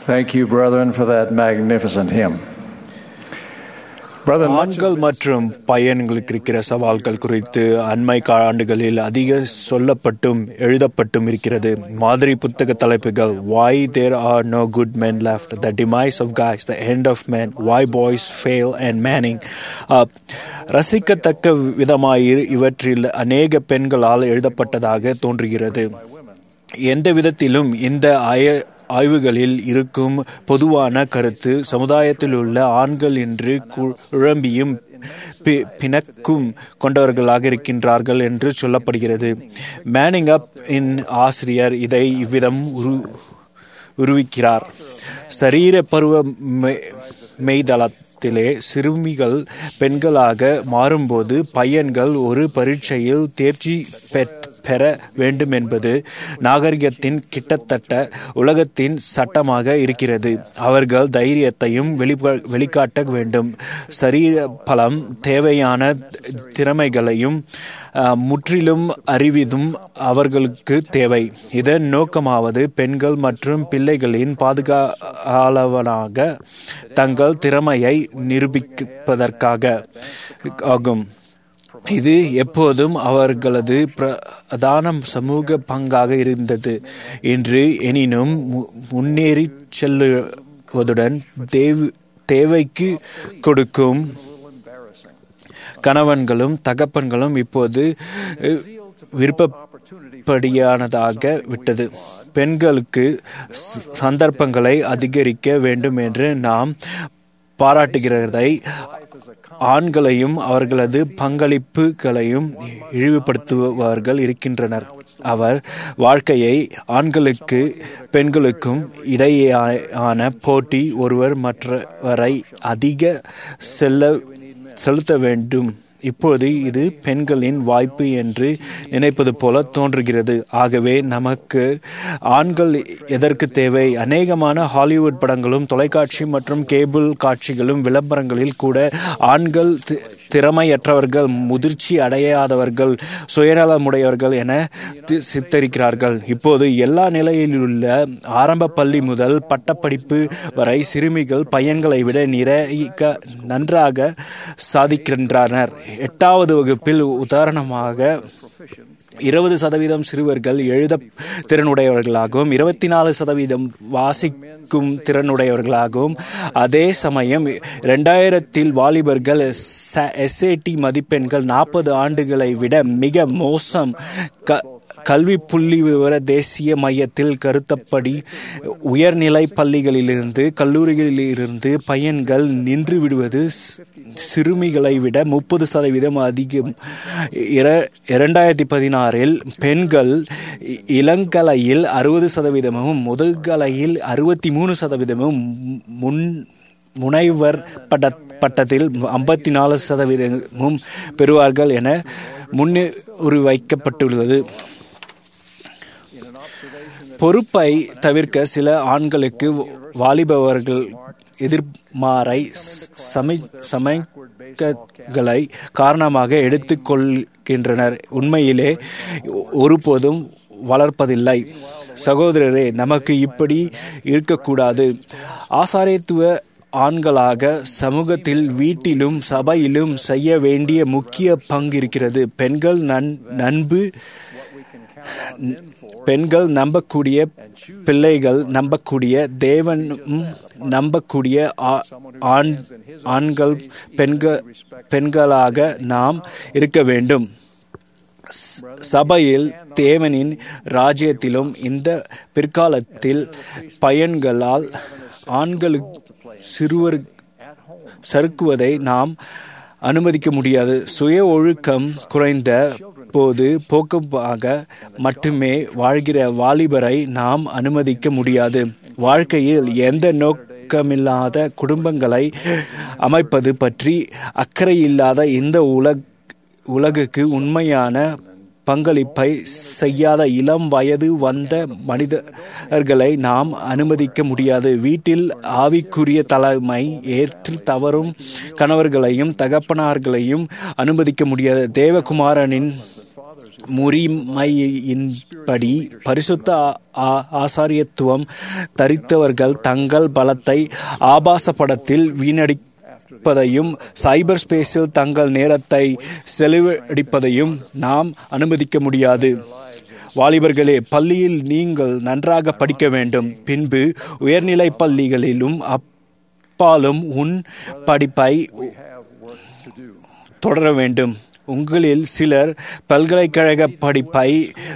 Thank you, brethren, for that magnificent hymn. Brother, much ஆண்கள் மற்றும் பையன்களுக்கு இருக்கிற சவால்கள் குறித்து அண்மை ஆண்டுகளில் அதிக சொல்லப்பட்டும் எழுதப்பட்டும் இருக்கிறது மாதிரி புத்தக தலைப்புகள் why there are no good men left the demise of guys the end of men why boys fail and manning up ரசிக்கத்தக்க விதமாய் இவற்றில் அநேக பெண்களால் எழுதப்பட்டதாக தோன்றுகிறது எந்த விதத்திலும் இந்த ஆய ஆய்வுகளில் இருக்கும் பொதுவான கருத்து சமுதாயத்தில் உள்ள ஆண்கள் என்று குழம்பியும் பி- பிணக்கும் கொண்டவர்களாக இருக்கின்றார்கள் என்று சொல்லப்படுகிறது மேனிங் அப் இன் ஆசிரியர் இதை இவ்விதம் உரு உருவிக்கிறார் சரீர பருவ மெ- மெய்தளத்திலே சிறுமிகள் பெண்களாக மாறும்போது பையன்கள் ஒரு பரீட்சையில் தேர்ச்சி பெற் பெற வேண்டும் என்பது நாகரிகத்தின் கிட்டத்தட்ட உலகத்தின் சட்டமாக இருக்கிறது அவர்கள் தைரியத்தையும் வெளிப்ப வெளிக்காட்ட வேண்டும் சரீர பலம் தேவையான திறமைகளையும் அஹ், முற்றிலும் அறிவிதும் அவர்களுக்கு தேவை இதன் நோக்கமாவது பெண்கள் மற்றும் பிள்ளைகளின் பாதுகாவலனாக தங்கள் திறமையை நிரூபிப்பதற்காக ஆகும் இது எப்போதும் அவர்களது பிரதான சமூக பங்காக இருந்தது என்று எனினும் மு- முன்னேறிச் செல்லுவதுடன் தேவ- தேவைக்கு கொடுக்கும் கணவன்களும் தகப்பன்களும் இப்போது அஹ், விருப்பப்படியானதாக விட்டது பெண்களுக்கு ச- சந்தர்ப்பங்களை அதிகரிக்க வேண்டும் என்று நாம் பாராட்டுகிறதை ஆண்களையும் அவர்களது பங்களிப்புகளையும் இழிவுபடுத்துபவர்கள் இருக்கின்றனர் அவர் வாழ்க்கையை ஆண்களுக்கு பெண்களுக்கும் இடையேயான போட்டி ஒருவர் மற்றவரை அதிக செல்ல செலுத்த வேண்டும் இப்போது இது பெண்களின் வாய்ப்பு என்று நினைப்பது போல தோன்றுகிறது ஆகவே நமக்கு ஆண்கள் எதற்கு தேவை அநேகமான ஹாலிவுட் படங்களும் தொலைக்காட்சி மற்றும் கேபிள் காட்சிகளும் விளம்பரங்களில் கூட ஆண்கள் தி- திறமையற்றவர்கள் முதிர்ச்சி அடையாதவர்கள் சுயநலமுடையவர்கள் என தி- சித்தரிக்கிறார்கள் இப்போது எல்லா நிலையிலுள்ள ஆரம்ப பள்ளி முதல் பட்டப்படிப்பு வரை சிறுமிகள் பையன்களை விட நிறைய நன்றாக சாதிக்கின்றனர் எட்டாவது வகுப்பில் உதாரணமாக இருபது சதவீதம் சிறுவர்கள் எழுத திறனுடையவர்களாகவும் இருபத்தி நாலு சதவீதம் வாசிக்கும் திறனுடையவர்களாகவும் அதே சமயம் இரண்டாயிரத்தில் வாலிபர்கள் எஸ்ஏடி மதிப்பெண்கள் நாற்பது ஆண்டுகளை விட மிக மோசம் க கல்வி புள்ளி விவர தேசிய மையத்தில் கருத்தப்படி உயர்நிலை பள்ளிகளிலிருந்து கல்லூரிகளிலிருந்து பையன்கள் நின்று விடுவது சி- சிறுமிகளை விட முப்பது சதவீதம் அதிகம் இர- இரண்டாயிரத்தி பதினாறில் பெண்கள் இ- இளங்கலையில் அறுபது சதவீதமும் முதுகலையில் அறுபத்தி மூணு சதவீதமும் முன் முனைவர் பட்ட பட்டத்தில் ஐம்பத்தி நாலு சதவீதமும் பெறுவார்கள் என முன்னுரி வைக்கப்பட்டுள்ளது பொறுப்பை தவிர்க்க சில ஆண்களுக்கு வாலிபவர்கள் எதிர்மாறை சமை சமைக்கங்களை காரணமாக எடுத்துக்கொள்கின்றனர் உண்மையிலே ஒருபோதும் வளர்ப்பதில்லை சகோதரரே நமக்கு இப்படி இருக்கக்கூடாது ஆசாரியத்துவ ஆண்களாக சமூகத்தில் வீட்டிலும் சபையிலும் செய்ய வேண்டிய முக்கிய பங்கு இருக்கிறது பெண்கள் நன் நண்பு பெண்கள் நம்பக்கூடிய பிள்ளைகள் நம்பக்கூடிய தேவனும் நம்பக்கூடிய ஆ- ஆண் ஆண்கள் பெண்கள் பெண்களாக நாம் இருக்க வேண்டும் ச- சபையில் தேவனின் ராஜ்யத்திலும் இந்த பிற்காலத்தில் பயன்களால் ஆண்களுக்கு சிறுவர் சறுக்குவதை நாம் அனுமதிக்க முடியாது சுய ஒழுக்கம் குறைந்த போது போக்குமாக மட்டுமே வாழ்கிற வாலிபரை நாம் அனுமதிக்க முடியாது வாழ்க்கையில் எந்த நோக்கமில்லாத குடும்பங்களை அமைப்பது பற்றி அக்கறையில்லாத இந்த உலக உலகுக்கு உண்மையான பங்களிப்பை செய்யாத இளம் வயது வந்த மனிதர்களை நாம் அனுமதிக்க முடியாது வீட்டில் ஆவிக்குரிய தலைமை ஏற்று தவறும் கணவர்களையும் தகப்பனார்களையும் அனுமதிக்க முடியாது தேவகுமாரனின் முறிமையின்படி பரிசுத்த ஆ- ஆசாரியத்துவம் தரித்தவர்கள் தங்கள் பலத்தை ஆபாச படத்தில் வீணடிப்பதையும் சைபர் ஸ்பேஸில் தங்கள் நேரத்தை செலவழிப்பதையும் நாம் அனுமதிக்க முடியாது வாலிபர்களே பள்ளியில் நீங்கள் நன்றாக படிக்க வேண்டும் பின்பு உயர்நிலை பள்ளிகளிலும் அப்பாலும் உன் படிப்பை தொடர வேண்டும் உங்களில் சிலர் பல்கலைக்கழக படிப்பை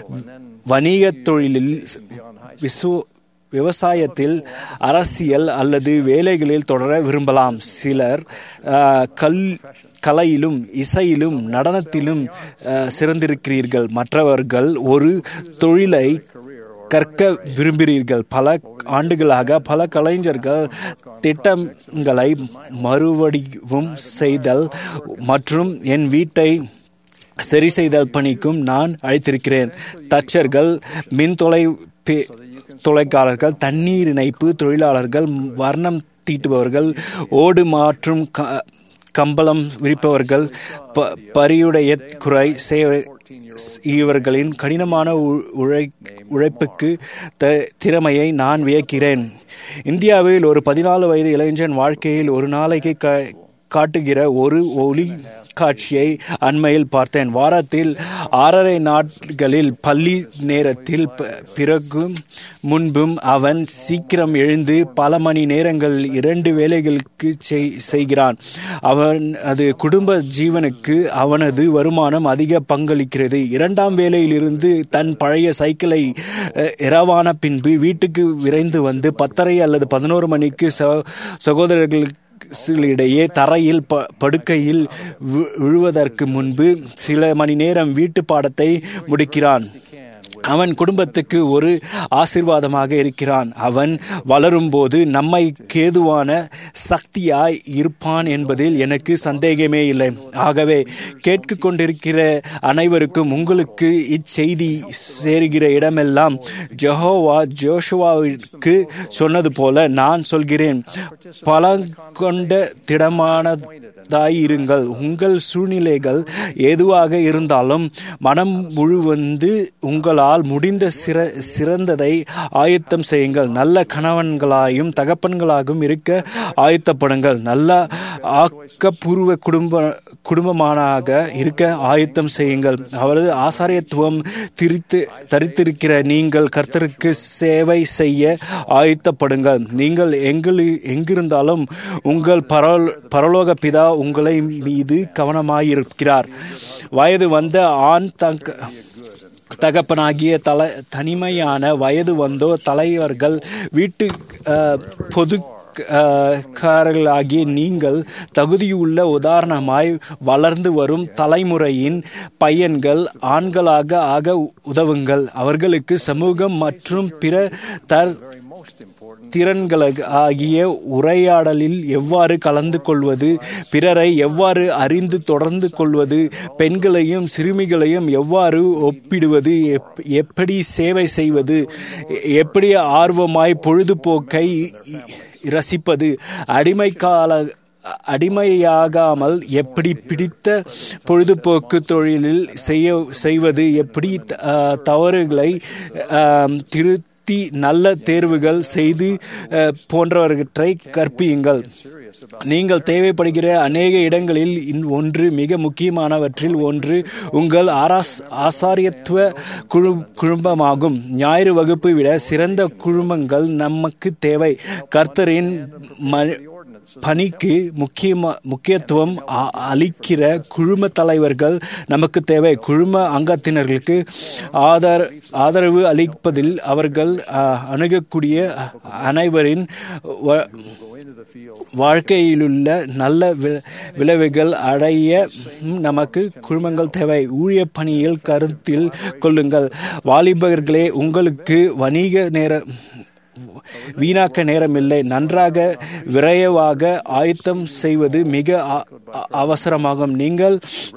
வணிகத் தொழிலில் விசு விவசாயத்தில் அரசியல் அல்லது வேலைகளில் தொடர விரும்பலாம் சிலர் ஆஹ், கல் கலையிலும் இசையிலும் நடனத்திலும் ஆஹ், சிறந்திருக்கிறீர்கள் மற்றவர்கள் ஒரு தொழிலை கற்க விரும்புகிறீர்கள் பல ஆண்டுகளாக பல கலைஞர்கள் திட்டங்களை மறுவடிவும் செய்தல் மற்றும் என் வீட்டை சரி செய்தல் பணிக்கும் நான் அழைத்திருக்கிறேன் தச்சர்கள் மின் தொலை பே- தொலைக்காரர்கள் தண்ணீர் இணைப்பு தொழிலாளர்கள் வர்ணம் தீட்டுபவர்கள் ஓடு மாற்றும் க- கம்பளம் விரிப்பவர்கள் ப- பரியுடைய குறை செய்ய- இவர்களின் கடினமான உ- உழை உழைப்புக்கு த திறமையை நான் வியக்கிறேன் இந்தியாவில் ஒரு பதினாலு வயது இளைஞன் வாழ்க்கையில் ஒரு நாளைக்கு க காட்டுகிற ஒரு ஒளி காட்சியை அண்மையில் பார்த்தேன் வாரத்தில் ஆறரை நாட்களில் பள்ளி நேரத்தில் ப- பிறகும் முன்பும் அவன் சீக்கிரம் எழுந்து பல மணி நேரங்கள் இரண்டு வேலைகளுக்கு செய்- செய்கிறான் அவன் அது குடும்ப ஜீவனுக்கு அவனது வருமானம் அதிக பங்களிக்கிறது இரண்டாம் வேலையிலிருந்து தன் பழைய சைக்கிளை அஹ், இரவான பின்பு வீட்டுக்கு விரைந்து வந்து பத்தரை அல்லது பதினோரு மணிக்கு ச- சகோதரர்களுக்கு இடையே தரையில் ப- படுக்கையில் வி- விழுவதற்கு முன்பு சில மணி நேரம் வீட்டு பாடத்தை முடிக்கிறான் அவன் குடும்பத்துக்கு ஒரு ஆசிர்வாதமாக இருக்கிறான் அவன் வளரும்போது நம்மை கேதுவான சக்தியாய் இருப்பான் என்பதில் எனக்கு சந்தேகமே இல்லை ஆகவே கேட்கு கொண்டிருக்கிற அனைவருக்கும் உங்களுக்கு இச்செய்தி சேருகிற இடமெல்லாம் ஜெகோவா ஜோஷுவாவிற்கு சொன்னது போல நான் சொல்கிறேன் பலங்கொண்ட திடமானதாய் இருங்கள் உங்கள் சூழ்நிலைகள் எதுவாக இருந்தாலும் மனம் முழுவந்து உங்களால் முடிந்த சிற சிறந்ததை ஆயத்தம் செய்யுங்கள் நல்ல கணவன்களாயும் தகப்பன்களாகவும் இருக்க ஆயத்தப்படுங்கள் நல்ல ஆக்கப்பூர்வ குடும்ப குடும்பமானாக இருக்க ஆயத்தம் செய்யுங்கள் அவரது ஆசாரியத்துவம் திரித்து தரித்திருக்கிற நீங்கள் கர்த்தருக்கு சேவை செய்ய ஆயத்தப்படுங்கள் நீங்கள் எங்கு எங்கிருந்தாலும் உங்கள் பரல் பரலோக பிதா உங்களை மீது கவனமாயிருக்கிறார் வயது வந்த ஆண் தங்க தகப்பனாகிய தல தனிமையான வயது வந்தோ தலைவர்கள் வீட்டு அஹ், பொது அஹ், காரர்களாகிய நீங்கள் தகுதியுள்ள உதாரணமாய் வளர்ந்து வரும் தலைமுறையின் பையன்கள் ஆண்களாக ஆக உதவுங்கள் அவர்களுக்கு சமூகம் மற்றும் பிற தர் திறன்கள் ஆகிய உரையாடலில் எவ்வாறு கலந்து கொள்வது பிறரை எவ்வாறு அறிந்து தொடர்ந்து கொள்வது பெண்களையும் சிறுமிகளையும் எவ்வாறு ஒப்பிடுவது எப்- எப்படி சேவை செய்வது எப்படி ஆர்வமாய் பொழுதுபோக்கை ரசிப்பது அடிமை கால அடிமையாகாமல் எப்படி பிடித்த பொழுதுபோக்கு தொழிலில் செய்ய செய்வது எப்படி அஹ், தவறுகளை அஹ், திருத்தி நல்ல தேர்வுகள் செய்து அஹ், போன்றவற்றை கற்பியுங்கள் நீங்கள் தேவைப்படுகிற அநேக இடங்களில் இன் ஒன்று மிக முக்கியமானவற்றில் ஒன்று உங்கள் ஆராஸ் ஆசாரியத்துவ குழு குழுமமாகும் ஞாயிறு வகுப்பு விட சிறந்த குழுமங்கள் நமக்கு தேவை கர்த்தரின் ம- பணிக்கு முக்கியமா முக்கியத்துவம் அ- அளிக்கிற குழும தலைவர்கள் நமக்கு தேவை குழும அங்கத்தினர்களுக்கு ஆதார ஆதரவு அளிப்பதில் அவர்கள் அ, அணுகக்கூடிய அனைவரின் வ- வாழ்க்கையிலுள்ள நல்ல வி- விளைவுகள் அடைய ம், நமக்கு குழுமங்கள் தேவை ஊழிய பணியில் கருத்தில் கொள்ளுங்கள் வாலிபர்களே உங்களுக்கு வணிக நேர வீணாக்க நேரமில்லை நன்றாக விரைவாக ஆயத்தம் செய்வது மிக அ- அ- அவசரமாகும் நீங்கள்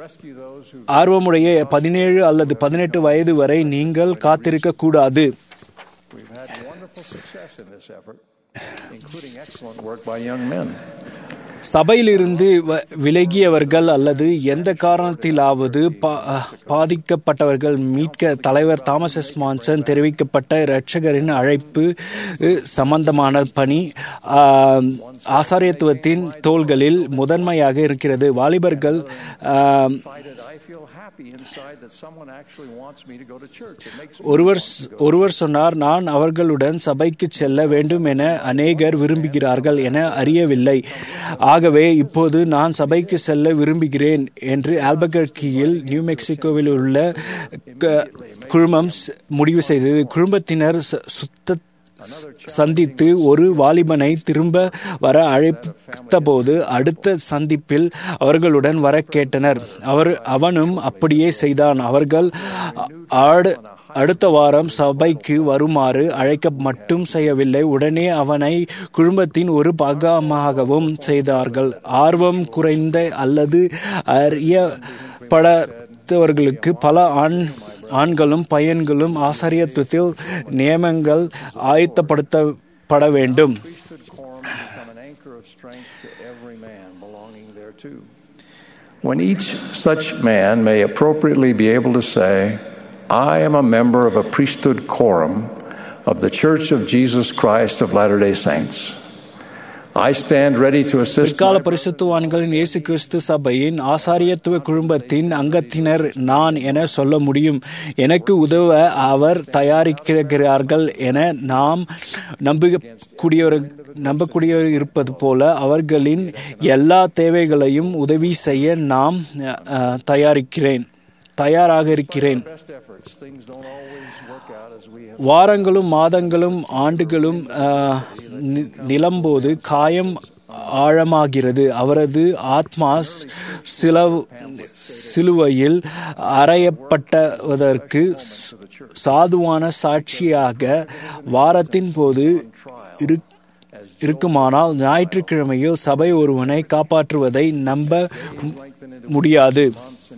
ஆர்வமுடைய பதினேழு அல்லது பதினெட்டு வயது வரை நீங்கள் காத்திருக்க கூடாது We've had wonderful success in this effort, including excellent work by young men. சபையிலிருந்து வ- விலகியவர்கள் அல்லது எந்த காரணத்திலாவது பா- பாதிக்கப்பட்டவர்கள் மீட்க தலைவர் தாமஸ் எஸ் மான்சன் தெரிவிக்கப்பட்ட இரட்சகரின் அழைப்பு அஹ், சம்பந்தமான பணி ஆஹ், ஆசாரியத்துவத்தின் தோள்களில் முதன்மையாக இருக்கிறது வாலிபர்கள் ஆஹ், I feel happy inside that someone actually wants me to go to church. It makes me ஒருவர் ஒருவர் சொன்னார் நான் அவர்களுடன் சபைக்கு செல்ல வேண்டும் என அநேகர் விரும்புகிறார்கள் என அறியவில்லை ஆகவே இப்போது நான் சபைக்கு செல்ல விரும்புகிறேன் என்று ஆல்பகர்கியில் நியூ மெக்சிகோவில் உள்ள க- குழுமம் ஸ்- முடிவு செய்தது குழுமத்தினர் ச- சுத்த சந்தித்து ஒரு வாலிபனை திரும்ப வர அழைத்தபோது அடுத்த சந்திப்பில் அவர்களுடன் வர கேட்டனர் அவர் அவனும் அப்படியே செய்தான் அவர்கள் ஆடு அடுத்த வாரம் சபைக்கு வருமாறு அழைக்க மட்டும் செய்யவில்லை உடனே அவனை குடும்பத்தின் ஒரு பாகமாகவும் செய்தார்கள் ஆர்வம் குறைந்த அல்லது அறியப்படாதவர்களுக்கு பல ஆண் ஆண்களும் பையன்களும் ஆசாரியத்துவத்தில் நியமங்கள் ஆயத்தப்படுத்தப்பட வேண்டும் priesthood quorum become an anchor of strength to every man belonging thereto. When each such man may appropriately be able to say, I am a member of a priesthood quorum of the Church of Jesus Christ of Latter day Saints. I stand ready to assist பிற்கால my பரிசுத்துவான்களின் இயேசு கிறிஸ்து சபையின் ஆசாரியத்துவ குடும்பத்தின் அங்கத்தினர் நான் என சொல்ல முடியும் எனக்கு உதவ அவர் தயாரிக்கிறார்கள் என நாம் நம்பக்கூடியவர் நம்பக்கூடியவர் இருப்பது போல அவர்களின் எல்லா தேவைகளையும் உதவி செய்ய நாம் அஹ், தயாரிக்கிறேன் தயாராக இருக்கிறேன் best efforts. Things don't always work out as we have. வாரங்களும் மாதங்களும் ஆண்டுகளும் ஆஹ், நி- நிலம்போது காயம் ஆழமாகிறது அவரது ஆத்மா ஸ்- சிலவ் சிலுவையில் அறையப்பட்டதற்கு ஸ்- சாதுவான சாட்சியாக வாரத்தின் போது இரு இருக்குமானால் ஞாயிற்றுக்கிழமையில் சபை ஒருவனை காப்பாற்றுவதை நம்ப முடியாது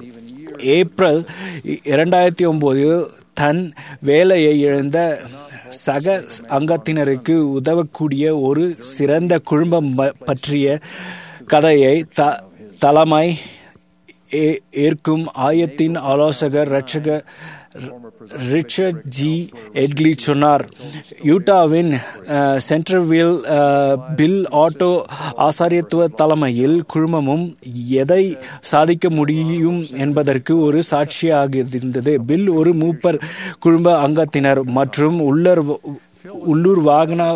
ஏப்ரல் இரண்டாயிரத்தி ஒன்பதில் தன் வேலையை இழந்த சக அங்கத்தினருக்கு உதவக்கூடிய ஒரு சிறந்த குடும்பம் ப- பற்றிய கதையை த தலைமை ஏ- ஏற்கும் ஆயத்தின் ஆலோசகர் ரட்சக ரிச்சர்ட் ஜி எட்லி சொன்னார் யூட்டாவின் அஹ், சென்ட்ரல்வில் அஹ், பில் ஆட்டோ ஆசாரியத்துவ தலைமையில் குழுமமும் எதை சாதிக்க முடியும் என்பதற்கு ஒரு சாட்சியாக இருந்தது பில் ஒரு மூப்பர் குழும அங்கத்தினர் மற்றும் உள்ளர் உள்ளூர் வாகன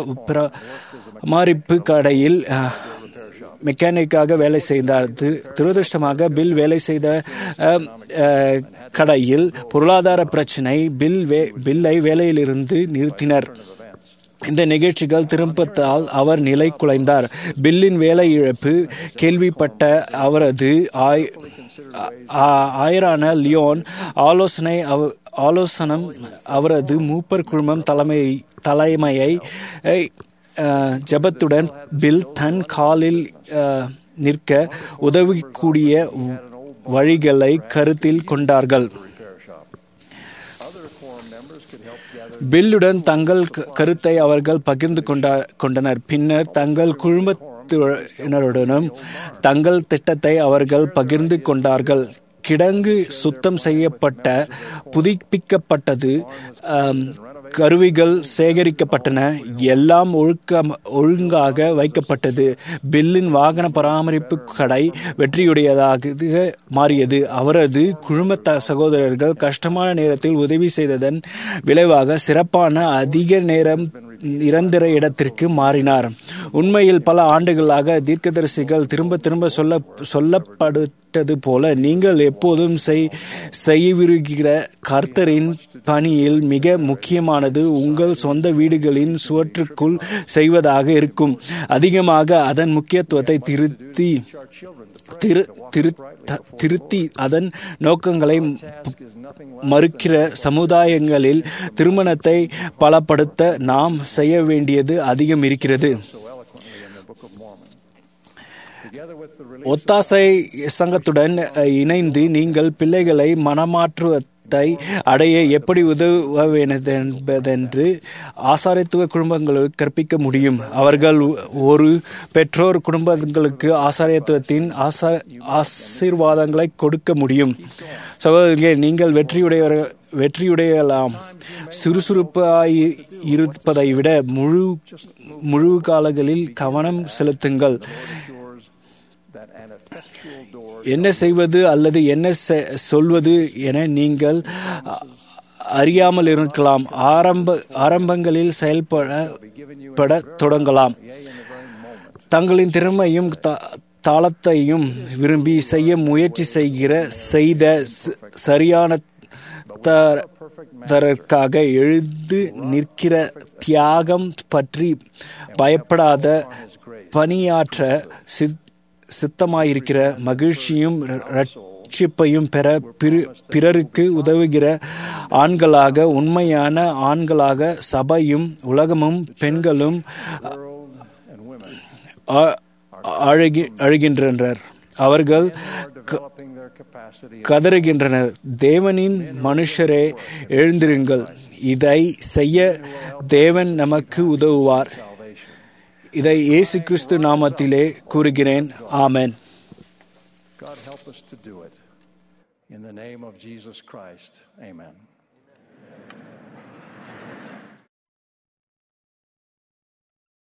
பராமரிப்பு கடையில் அஹ், மெக்கானிக்காக வேலை செய்தார் து- துரதிருஷ்டமாக பில் வேலை செய்த அஹ், அஹ், கடையில் பொருளாதார பிரச்சனை பில் வே- பில்லை வேலையிலிருந்து நிறுத்தினர் இந்த நிகழ்ச்சிகள் திரும்பத்தால் அவர் நிலை குலைந்தார் பில்லின் வேலை இழப்பு கேள்விப்பட்ட அவரது ஆய் ஆ- ஆயரான லியோன் ஆலோசனை அவ- ஆலோசனம் அவரது மூப்பர் குழுமம் தலைமை தலைமையை ஐ, அஹ், ஜெபத்துடன் பில் தன் காலில் அஹ், நிற்க உதவிக்கூடிய வழிகளை கருத்தில் கொண்டார்கள் பில்லுடன் தங்கள் க- கருத்தை அவர்கள் பகிர்ந்து கொண்டா கொண்டனர் பின்னர் தங்கள் குழுமத்தினருடனும் தங்கள் திட்டத்தை அவர்கள் பகிர்ந்து கொண்டார்கள் கிடங்கு சுத்தம் செய்யப்பட்ட புதுப்பிக்கப்பட்டது ஆம், கருவிகள் சேகரிக்கப்பட்டன எல்லாம் ஒழுக்க ஒழுங்காக வைக்கப்பட்டது பில்லின் வாகன பராமரிப்பு கடை வெற்றியுடையதாக மாறியது அவரது குழும த- சகோதரர்கள் கஷ்டமான நேரத்தில் உதவி செய்ததன் விளைவாக சிறப்பான அதிக நேரம் நிரந்தர இடத்திற்கு மாறினார் உண்மையில் பல ஆண்டுகளாக தீர்க்கதரிசிகள் திரும்ப திரும்ப சொல்ல சொல்லப்பட்டது போல நீங்கள் எப்போதும் செய் செய்யவிருக்கிற கர்த்தரின் பணியில் மிக முக்கியமானது உங்கள் சொந்த வீடுகளின் சுவற்றுக்குள் செய்வதாக இருக்கும் அதிகமாக அதன் முக்கியத்துவத்தை திருத்தி திரு திரு- த- திருத்தி அதன் நோக்கங்களை ப- மறுக்கிற சமுதாயங்களில் திருமணத்தை பலப்படுத்த நாம் செய்ய வேண்டியது அதிகம் இருக்கிறது ஒத்தாசை சங்கத்துடன் அஹ், இணைந்து நீங்கள் பிள்ளைகளை மனமாற்றுவ ஸ்தானத்தை அடைய எப்படி உதவுவதென்பதென்று ஆசாரித்துவ குடும்பங்களுக்கு கற்பிக்க முடியும் அவர்கள் ஒரு பெற்றோர் குடும்பங்களுக்கு ஆசாரியத்துவத்தின் ஆசா ஆசீர்வாதங்களை கொடுக்க முடியும் சகோதரர்களே நீங்கள் வெற்றியுடையவர் வெற்றியுடையலாம் சுறுசுறுப்பாய் இருப்பதை விட முழு முழு காலங்களில் கவனம் செலுத்துங்கள் என்ன செய்வது அல்லது என்ன சொல்வது என நீங்கள் அறியாமல் இருக்கலாம் ஆரம்ப ஆரம்பங்களில் செயல்பட தொடங்கலாம் தங்களின் திறமையும் தாளத்தையும் விரும்பி செய்ய முயற்சி செய்கிற செய்த சரியான தற்காக எழுந்து நிற்கிற தியாகம் பற்றி பயப்படாத பணியாற்ற சித்தமாயிருக்கிற மகிழ்ச்சியும் ரட்சிப்பையும் பெற பிறருக்கு உதவுகிற ஆண்களாக உண்மையான ஆண்களாக சபையும் உலகமும் பெண்களும் அழுகின்றனர் அவர்கள் கதறுகின்றனர் தேவனின் மனுஷரே எழுந்திருங்கள் இதை செய்ய தேவன் நமக்கு உதவுவார் இதை இயேசு கிறிஸ்து நாமத்திலே கூறுகிறேன் ஆமென் God help us to do it. In the name of Jesus Christ, amen.